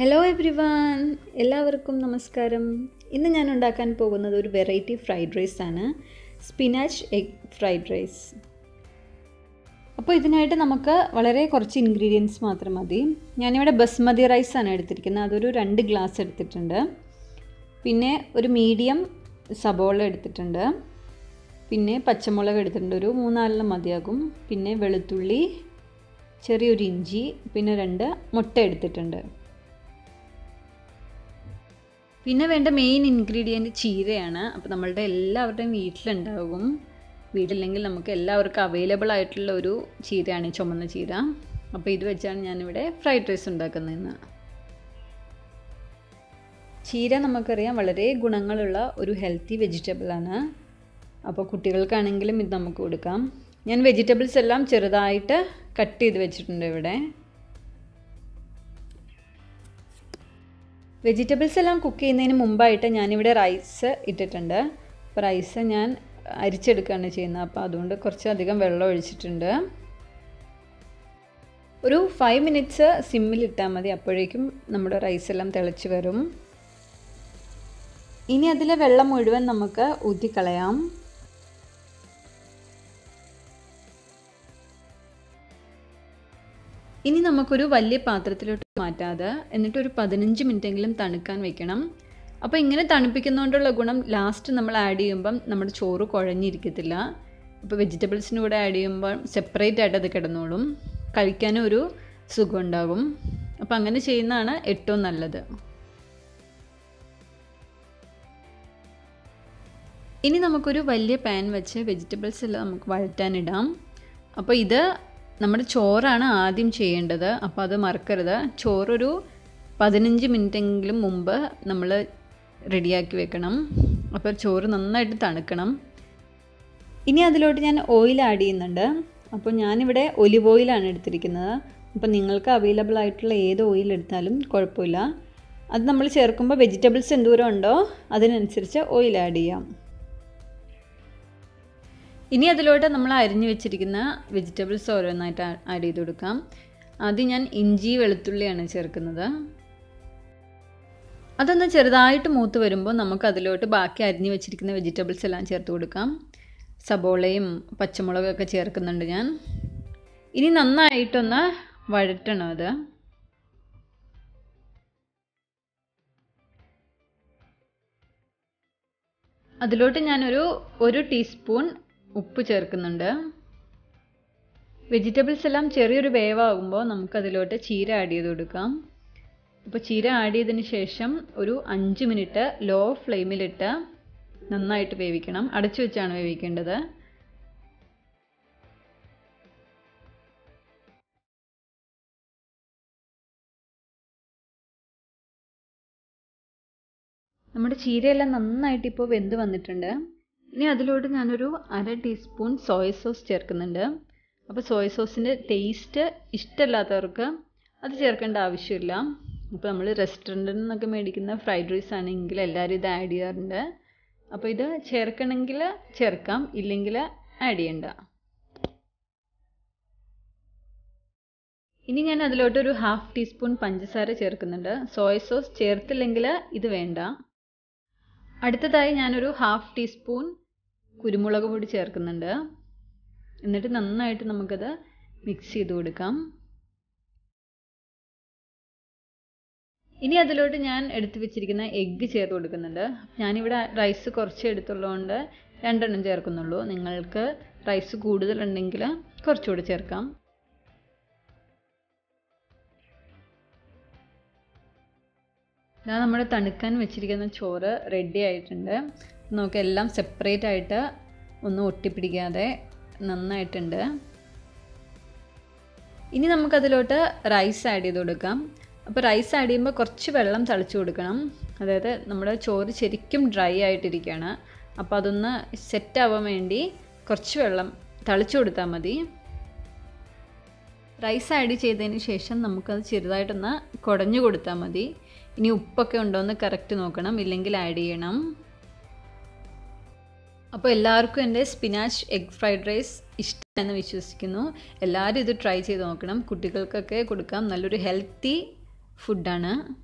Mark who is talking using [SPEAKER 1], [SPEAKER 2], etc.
[SPEAKER 1] hello every one എല്ലാവർക്കും നമസ്കാരം ഇന്ന് ഞാൻ ഉണ്ടാക്കാൻ പോകുന്നത് ഒരു വെറൈറ്റി ഫ്രൈഡ് റൈസ് ആണ് സ്പിനാച്ച് എഗ് ഫ്രൈഡ് റൈസ് അപ്പോൾ ഇതിനായിട്ട് നമുക്ക് വളരെ കുറച്ച് ഇൻഗ്രീഡിയൻസ് മാത്രം മതി ഞാനിവിടെ ബസ്മതി റൈസാണ് എടുത്തിരിക്കുന്നത് അതൊരു രണ്ട് ഗ്ലാസ് എടുത്തിട്ടുണ്ട് പിന്നെ ഒരു മീഡിയം സബോള എടുത്തിട്ടുണ്ട് പിന്നെ പച്ചമുളക് എടുത്തിട്ടുണ്ട് ഒരു മൂന്നാലെണ്ണം മതിയാകും പിന്നെ വെളുത്തുള്ളി ചെറിയൊരു ഇഞ്ചി പിന്നെ രണ്ട് മുട്ട എടുത്തിട്ടുണ്ട് പിന്നെ വേണ്ട മെയിൻ ഇൻഗ്രീഡിയൻറ്റ് ചീരയാണ് അപ്പോൾ നമ്മളുടെ എല്ലാവരുടെയും വീട്ടിലുണ്ടാകും വീട്ടില്ലെങ്കിൽ നമുക്ക് എല്ലാവർക്കും അവൈലബിൾ ആയിട്ടുള്ള ഒരു ചീരയാണ് ഈ ചുമന്ന ചീര അപ്പോൾ ഇത് വെച്ചാണ് ഞാനിവിടെ ഫ്രൈഡ് റൈസ് ഉണ്ടാക്കുന്നതെന്ന് ചീര നമുക്കറിയാം വളരെ ഗുണങ്ങളുള്ള ഒരു ഹെൽത്തി വെജിറ്റബിളാണ് അപ്പോൾ കുട്ടികൾക്കാണെങ്കിലും ഇത് നമുക്ക് കൊടുക്കാം ഞാൻ വെജിറ്റബിൾസ് എല്ലാം ചെറുതായിട്ട് കട്ട് ചെയ്ത് വെച്ചിട്ടുണ്ട് ഇവിടെ വെജിറ്റബിൾസ് എല്ലാം കുക്ക് ചെയ്യുന്നതിന് മുമ്പായിട്ട് ഞാനിവിടെ റൈസ് ഇട്ടിട്ടുണ്ട് അപ്പോൾ റൈസ് ഞാൻ അരിച്ചെടുക്കുകയാണ് ചെയ്യുന്നത് അപ്പോൾ അതുകൊണ്ട് കുറച്ചധികം വെള്ളം ഒഴിച്ചിട്ടുണ്ട് ഒരു ഫൈവ് മിനിറ്റ്സ് സിമ്മിലിട്ടാൽ മതി അപ്പോഴേക്കും നമ്മുടെ റൈസ് എല്ലാം തിളച്ച് വരും ഇനി അതിലെ വെള്ളം മുഴുവൻ നമുക്ക് ഊറ്റിക്കളയാം ഇനി നമുക്കൊരു വലിയ പാത്രത്തിലോട്ട് മാറ്റാതെ എന്നിട്ട് ഒരു പതിനഞ്ച് മിനിറ്റെങ്കിലും തണുക്കാൻ വെക്കണം അപ്പോൾ ഇങ്ങനെ തണുപ്പിക്കുന്നതുകൊണ്ടുള്ള ഗുണം ലാസ്റ്റ് നമ്മൾ ആഡ് ചെയ്യുമ്പം നമ്മുടെ ചോറ് കുഴഞ്ഞിരിക്കത്തില്ല അപ്പോൾ വെജിറ്റബിൾസിൻ്റെ കൂടെ ആഡ് ചെയ്യുമ്പോൾ സെപ്പറേറ്റ് ആയിട്ട് അത് കിടന്നോളും കഴിക്കാനും ഒരു സുഖം ഉണ്ടാകും അപ്പോൾ അങ്ങനെ ചെയ്യുന്നതാണ് ഏറ്റവും നല്ലത് ഇനി നമുക്കൊരു വലിയ പാൻ വെച്ച് വെജിറ്റബിൾസ് എല്ലാം നമുക്ക് വഴറ്റാനിടാം അപ്പോൾ ഇത് നമ്മുടെ ചോറാണ് ആദ്യം ചെയ്യേണ്ടത് അപ്പോൾ അത് മറക്കരുത് ചോറൊരു പതിനഞ്ച് മിനിറ്റെങ്കിലും മുമ്പ് നമ്മൾ റെഡിയാക്കി വെക്കണം അപ്പോൾ ചോറ് നന്നായിട്ട് തണുക്കണം ഇനി അതിലോട്ട് ഞാൻ ഓയിൽ ആഡ് ചെയ്യുന്നുണ്ട് അപ്പോൾ ഞാനിവിടെ ഒലിവ് ഓയിലാണ് എടുത്തിരിക്കുന്നത് അപ്പോൾ നിങ്ങൾക്ക് അവൈലബിൾ ആയിട്ടുള്ള ഏത് ഓയിൽ എടുത്താലും കുഴപ്പമില്ല അത് നമ്മൾ ചേർക്കുമ്പോൾ വെജിറ്റബിൾസ് എന്തോരം ഉണ്ടോ അതിനനുസരിച്ച് ഓയിൽ ആഡ് ചെയ്യാം ഇനി അതിലോട്ട് നമ്മൾ അരിഞ്ഞു വെച്ചിരിക്കുന്ന വെജിറ്റബിൾസ് ഓരോന്നായിട്ട് ആഡ് ചെയ്ത് കൊടുക്കാം ആദ്യം ഞാൻ ഇഞ്ചി വെളുത്തുള്ളിയാണ് ചേർക്കുന്നത് അതൊന്ന് ചെറുതായിട്ട് മൂത്ത് വരുമ്പോൾ നമുക്ക് അതിലോട്ട് ബാക്കി അരിഞ്ഞു വെച്ചിരിക്കുന്ന വെജിറ്റബിൾസ് എല്ലാം ചേർത്ത് കൊടുക്കാം സബോളയും പച്ചമുളകൊക്കെ ചേർക്കുന്നുണ്ട് ഞാൻ ഇനി നന്നായിട്ടൊന്ന് വഴറ്റണം അത് അതിലോട്ട് ഞാനൊരു ഒരു ടീസ്പൂൺ ഉപ്പ് ചേർക്കുന്നുണ്ട് വെജിറ്റബിൾസ് എല്ലാം ചെറിയൊരു വേവാകുമ്പോൾ നമുക്കതിലോട്ട് ചീര ആഡ് ചെയ്ത് കൊടുക്കാം അപ്പോൾ ചീര ആഡ് ചെയ്തതിന് ശേഷം ഒരു അഞ്ച് മിനിറ്റ് ലോ ഫ്ലെയിമിലിട്ട് നന്നായിട്ട് വേവിക്കണം അടച്ചു വെച്ചാണ് വേവിക്കേണ്ടത് നമ്മുടെ ചീരയെല്ലാം നന്നായിട്ട് ഇപ്പോൾ വെന്ത് വന്നിട്ടുണ്ട് ഇനി അതിലോട്ട് ഞാനൊരു അര ടീസ്പൂൺ സോയ സോസ് ചേർക്കുന്നുണ്ട് അപ്പോൾ സോയ സോസിൻ്റെ ടേസ്റ്റ് ഇഷ്ടമില്ലാത്തവർക്ക് അത് ചേർക്കേണ്ട ആവശ്യമില്ല അപ്പോൾ നമ്മൾ റെസ്റ്റോറൻറ്റിൽ നിന്നൊക്കെ മേടിക്കുന്ന ഫ്രൈഡ് റൈസ് ആണെങ്കിൽ എല്ലാവരും ഇത് ആഡ് ചെയ്യാറുണ്ട് അപ്പോൾ ഇത് ചേർക്കണമെങ്കിൽ ചേർക്കാം ഇല്ലെങ്കിൽ ആഡ് ചെയ്യണ്ട ഇനി ഞാൻ അതിലോട്ട് ഒരു ഹാഫ് ടീസ്പൂൺ പഞ്ചസാര ചേർക്കുന്നുണ്ട് സോയ സോസ് ചേർത്തില്ലെങ്കിൽ ഇത് വേണ്ട അടുത്തതായി ഞാനൊരു ഹാഫ് ടീസ്പൂൺ കുരുമുളക് പൊടി ചേർക്കുന്നുണ്ട് എന്നിട്ട് നന്നായിട്ട് നമുക്കത് മിക്സ് ചെയ്ത് കൊടുക്കാം ഇനി അതിലോട്ട് ഞാൻ എടുത്തു വെച്ചിരിക്കുന്ന എഗ്ഗ് ചേർത്ത് കൊടുക്കുന്നുണ്ട് ഞാനിവിടെ റൈസ് കുറച്ച് എടുത്തുള്ളതുകൊണ്ട് രണ്ടെണ്ണം ചേർക്കുന്നുള്ളൂ നിങ്ങൾക്ക് റൈസ് കൂടുതലുണ്ടെങ്കിൽ കുറച്ചുകൂടി ചേർക്കാം ഇതാ നമ്മൾ തണുക്കാൻ വെച്ചിരിക്കുന്ന ചോറ് റെഡി ആയിട്ടുണ്ട് നമുക്ക് എല്ലാം സെപ്പറേറ്റ് ആയിട്ട് ഒന്നും ഒട്ടിപ്പിടിക്കാതെ നന്നായിട്ടുണ്ട് ഇനി നമുക്കതിലോട്ട് റൈസ് ആഡ് ചെയ്ത് കൊടുക്കാം അപ്പോൾ റൈസ് ആഡ് ചെയ്യുമ്പോൾ കുറച്ച് വെള്ളം തളിച്ചു കൊടുക്കണം അതായത് നമ്മുടെ ചോറ് ശരിക്കും ഡ്രൈ ആയിട്ടിരിക്കുകയാണ് അപ്പോൾ അതൊന്ന് സെറ്റ് ആവാൻ വേണ്ടി കുറച്ച് വെള്ളം തളിച്ചു കൊടുത്താൽ മതി റൈസ് ആഡ് ചെയ്തതിന് ശേഷം നമുക്കത് ചെറുതായിട്ടൊന്ന് കുടഞ്ഞു കൊടുത്താൽ മതി ഇനി ഉപ്പൊക്കെ ഉണ്ടോ എന്ന് കറക്റ്റ് നോക്കണം ഇല്ലെങ്കിൽ ആഡ് ചെയ്യണം അപ്പോൾ എല്ലാവർക്കും എൻ്റെ സ്പിനാച്ച് എഗ് ഫ്രൈഡ് റൈസ് ഇഷ്ടമെന്ന് വിശ്വസിക്കുന്നു എല്ലാവരും ഇത് ട്രൈ ചെയ്ത് നോക്കണം കുട്ടികൾക്കൊക്കെ കൊടുക്കാം നല്ലൊരു ഹെൽത്തി ഫുഡാണ്